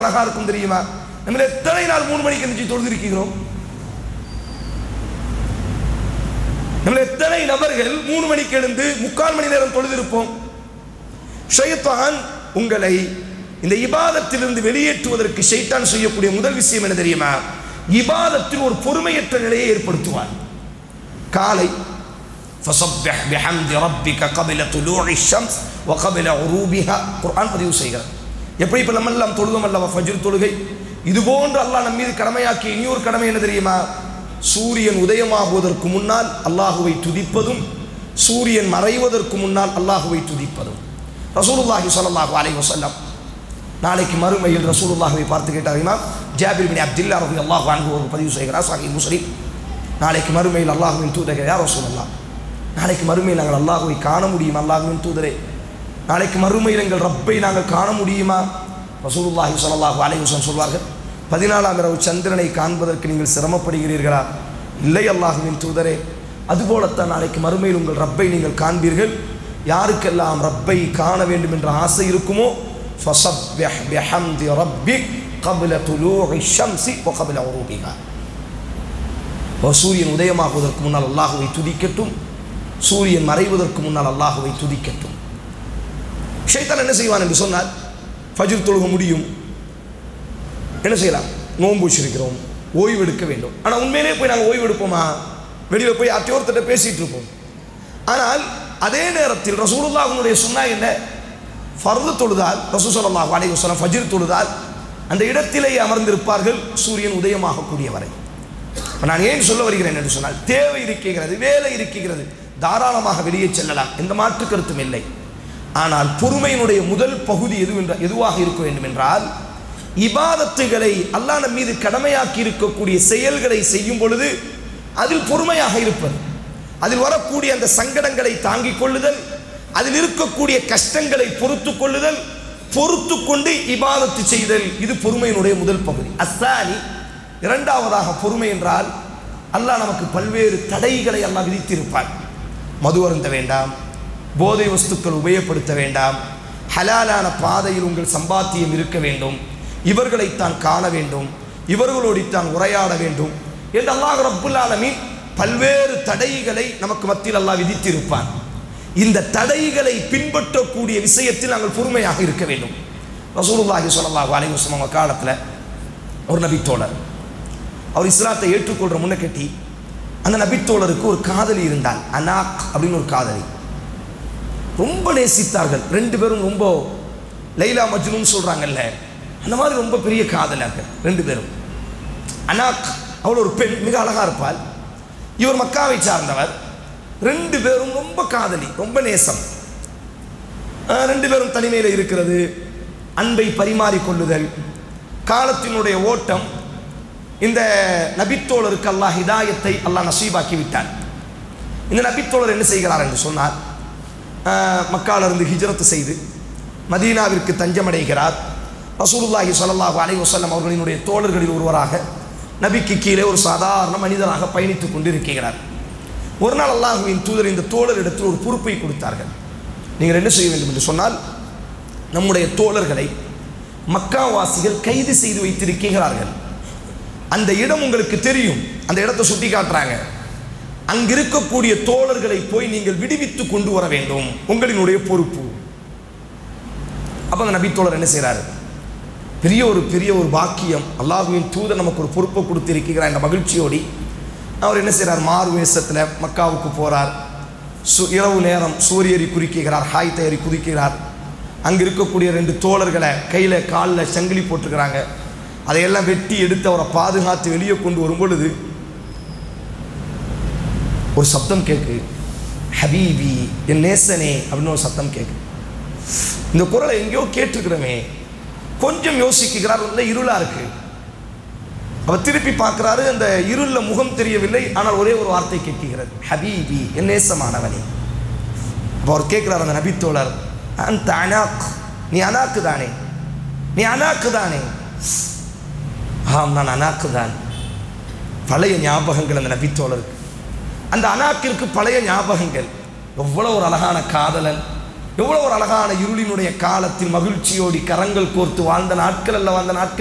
அழகா இருக்கும் தெரியுமா நம்ம எத்தனை நாள் மூணு மணிக்கு எந்திரிச்சு தொழுதிருக்கிறோம் நம்ம எத்தனை நபர்கள் மூணு மணிக்கு எழுந்து முக்கால் மணி நேரம் தொழுதிருப்போம் ஷைத்தான் உங்களை இந்த இபாதத்திலிருந்து வெளியேற்றுவதற்கு ஷைத்தான் செய்யக்கூடிய முதல் விஷயம் என்ன தெரியுமா இபாதத்தில் ஒரு பொறுமையற்ற நிலையை ஏற்படுத்துவார் காலை فسبح بحمد ربك قبل طلوع الشمس وقبل غروبها குர்ஆன் பதிவு செய்கிறார் எப்படி இப்போ நம்ம எல்லாம் தொழுதோம் அல்லவா ஃபஜ்ர் தொழுகை இது போன்று அல்லாஹ் நம்ம மீது கடமையாக்கிய இனியொரு கடமை என்ன தெரியுமா சூரியன் உதயமாகுவதற்கு முன்னால் அல்லாஹுவை துதிப்பதும் சூரியன் மறைவதற்கு முன்னால் அல்லாஹுவை துதிப்பதும் ரசூலுல்லாஹி ஸல்லல்லாஹு அலைஹி வஸல்லம் நாளைக்கு மறுமையில் ரசூலுல்லாஹுவை பார்த்து கேட்டாரிமா ஜாபிர் பின் அப்துல்லா ரலியல்லாஹு அன்ஹு ஒரு பதிவு செய்கிறார் சஹீஹ் முஸ்லிம் நாளைக்கு மறுமையில் அல்லாஹுவின் தூதர் யார் ரசூலுல்லாஹ் நாளைக்கு மறுமையில் நாங்கள் அல்லாஹுவை காண முடியுமா அல்லாஹுவின் தூதரே நாளைக்கு மறுமையில் எங்கள் ரப்பை நாங்கள் காண முடியுமா ரசூலுல்லாஹி ஸல்லல்லாஹு அலைஹி வஸல்லம் சொல்வார்கள் பதினாலாம் இரவு சந்திரனை காண்பதற்கு நீங்கள் சிரமப்படுகிறீர்களா இல்லை அல்லாஹுவின் தூதரே அதுபோலத்தான் நாளைக்கு மறுமையில் உங்கள் ரப்பை நீங்கள் காண்பீர்கள் யாருக்கெல்லாம் ரப்பை காண வேண்டும் என்ற ஆசை இருக்குமோ ஃபஸப்பிஹ் பிஹம்தி ரப்பிக் قبل طلوع الشمس وقبل غروبها ஒரு சூரியன் உதயமாகுவதற்கு முன்னால் அல்லாஹுவை துதிக்கட்டும் சூரியன் மறைவதற்கு முன்னால் அல்லாஹுவை துதிக்கட்டும் ஷைத்தான் என்ன செய்வான் என்று சொன்னால் ஃபஜ்ர் தொழுக முடியும் என்ன செய்யலாம் நோன்பு வச்சிருக்கிறோம் ஓய்வு எடுக்க வேண்டும் ஆனால் உண்மையிலே போய் நாங்கள் ஓய்வு எடுப்போமா வெளியில் போய் அத்தியோர்த்திட்ட பேசிட்டு இருப்போம் ஆனால் அதே நேரத்தில் ரசூலுல்லாஹனுடைய சுன்னா என்ன ஃபர்து தொழுதால் ரசூ ஸல்லல்லாஹு அலைஹி வஸல்லம் ஃபஜ்ர் தொழுதால் அந்த இடத்திலேயே அமர்ந்திருப்பார்கள் சூரியன் உதயமாகக்கூடிய வரை இப்ப நான் ஏன் சொல்ல வருகிறேன் என்று சொன்னால் தேவை இருக்கிறது வேலை இருக்கிறது தாராளமாக வெளியே செல்லலாம் எந்த மாற்று கருத்தும் இல்லை ஆனால் பொறுமையினுடைய முதல் பகுதி எது என்ற எதுவாக இருக்க வேண்டும் என்றால் இபாதத்துகளை அல்லாஹ் நம் மீது கடமையாக்கி இருக்கக்கூடிய செயல்களை செய்யும் பொழுது அதில் பொறுமையாக இருப்பது அதில் வரக்கூடிய அந்த சங்கடங்களை தாங்கிக் கொள்ளுதல் அதில் இருக்கக்கூடிய கஷ்டங்களை பொறுத்து கொள்ளுதல் பொறுத்து கொண்டு இபாதத்து செய்தல் இது பொறுமையினுடைய முதல் பகுதி அஸ்தானி இரண்டாவதாக பொறுமை என்றால் அல்லாஹ் நமக்கு பல்வேறு தடைகளை அல்லாஹ் விதித்திருப்பார் மது அருந்த வேண்டாம் போதை வஸ்துக்கள் உபயோகப்படுத்த வேண்டாம் ஹலாலான பாதையில் உங்கள் சம்பாத்தியம் இருக்க வேண்டும் இவர்களைத்தான் காண வேண்டும் இவர்களோடித்தான் உரையாட வேண்டும் என்று அல்லாஹ் ரப்புல் ஆலமீன் பல்வேறு தடைகளை நமக்கு மத்தியில் அல்லாஹ் விதித்திருப்பான் இந்த தடைகளை பின்பற்றக்கூடிய விஷயத்தில் நாங்கள் பொறுமையாக இருக்க வேண்டும் ரசூலுல்லாஹி ஸல்லல்லாஹு அலைஹி வஸல்லம் காலத்தில் ஒரு நபித்தோழர் அவர் இஸ்லாத்தை ஏற்றுக்கொள்கிற முன்ன கட்டி அந்த நபித்தோழருக்கு ஒரு காதலி இருந்தால் அனாக் அப்படின்னு ஒரு காதலி ரொம்ப நேசித்தார்கள் ரெண்டு பேரும் ரொம்ப லைலா மஜ்னுன்னு சொல்கிறாங்கல்ல அந்த மாதிரி ரொம்ப பெரிய காதலார்கள் ரெண்டு பேரும் அனாக் அவள் ஒரு பெண் மிக அழகாக இருப்பாள் இவர் மக்காவை சார்ந்தவர் ரெண்டு பேரும் ரொம்ப காதலி ரொம்ப நேசம் அஹ் ரெண்டு பேரும் தனிமையில் இருக்கிறது அன்பை பரிமாறிக்கொள்ளுதல் காலத்தினுடைய ஓட்டம் இந்த நபித்தோழருக்கு அல்லாஹ் ஹிதாயத்தை அல்லாஹ் நசீபாக்கி விட்டார் இந்த நபித்தோழர் என்ன செய்கிறார் என்று சொன்னார் அஹ் மக்காலிருந்து ஹிஜ்ரத்து செய்து மதீனாவிற்கு தஞ்சமடைகிறார் ரசூலுல்லாஹி ஸல்லல்லாஹு அலைஹி வஸல்லம் அவர்களினுடைய தோழர்களில் ஒருவராக நபிக்கு கீழே ஒரு சாதாரண மனிதராக பயணித்துக் கொண்டிருக்கிறார் ஒரு நாள் அல்லாஹுவின் தூதர் இந்த தோழரிடத்தில் ஒரு பொறுப்பை கொடுத்தார்கள் நீங்கள் என்ன செய்ய வேண்டும் என்று சொன்னால் நம்முடைய தோழர்களை மக்காவாசிகள் கைது செய்து வைத்திருக்கிறார்கள் அந்த இடம் உங்களுக்கு தெரியும் அந்த இடத்தை சுட்டி காட்டுறாங்க அங்க இருக்கக்கூடிய தோழர்களை போய் நீங்கள் விடுவித்து கொண்டு வர வேண்டும் உங்களினுடைய பொறுப்பு அப்ப அந்த நபித்தோழர் என்ன செய்றாரு பெரிய ஒரு பெரிய ஒரு பாக்கியம் அல்லாஹுவின் தூதர் நமக்கு ஒரு பொறுப்பை கொடுத்திருக்கிறார் என்ற மகிழ்ச்சியோடி அவர் என்ன செய்றார் மாறு வேஷத்தில் மக்காவுக்கு போறார் சு இரவு நேரம் சூரியரி குறிக்கிறார் ஹாய் தயாரி குதிக்கிறார் அங்கே இருக்கக்கூடிய ரெண்டு தோழர்களை கையில் காலில் சங்கிலி போட்டிருக்கிறாங்க அதையெல்லாம் வெட்டி எடுத்து அவரை பாதுகாத்து வெளியே கொண்டு வரும் பொழுது ஒரு சப்தம் கேட்கு ஹபீபி என் நேசனே அப்படின்னு ஒரு சத்தம் கேட்கு இந்த குரலை எங்கேயோ கேட்டிருக்கிறோமே கொஞ்சம் யோசிக்கிறார் உள்ள இருளா இருக்கு அவர் திருப்பி பார்க்கிறாரு அந்த இருள்ல முகம் தெரியவில்லை ஆனால் ஒரே ஒரு வார்த்தை கேட்கிறது ஹபீபி என் நேசமானவனே அப்போ அவர் கேட்கிறார் அந்த நபித்தோழர் அந்த அனாக் நீ அனாக்கு தானே நீ அனாக்கு தானே ஆம் நான் அனாக்கு தான் பழைய ஞாபகங்கள் அந்த நபித்தோழருக்கு அந்த அனாக்கிற்கு பழைய ஞாபகங்கள் எவ்வளோ ஒரு அழகான காதலன் எவ்வளோ ஒரு அழகான இருளினுடைய காலத்தில் மகிழ்ச்சியோடி கரங்கள் கோர்த்து வாழ்ந்த நாட்கள் அல்ல வாழ்ந்த நாட்கள்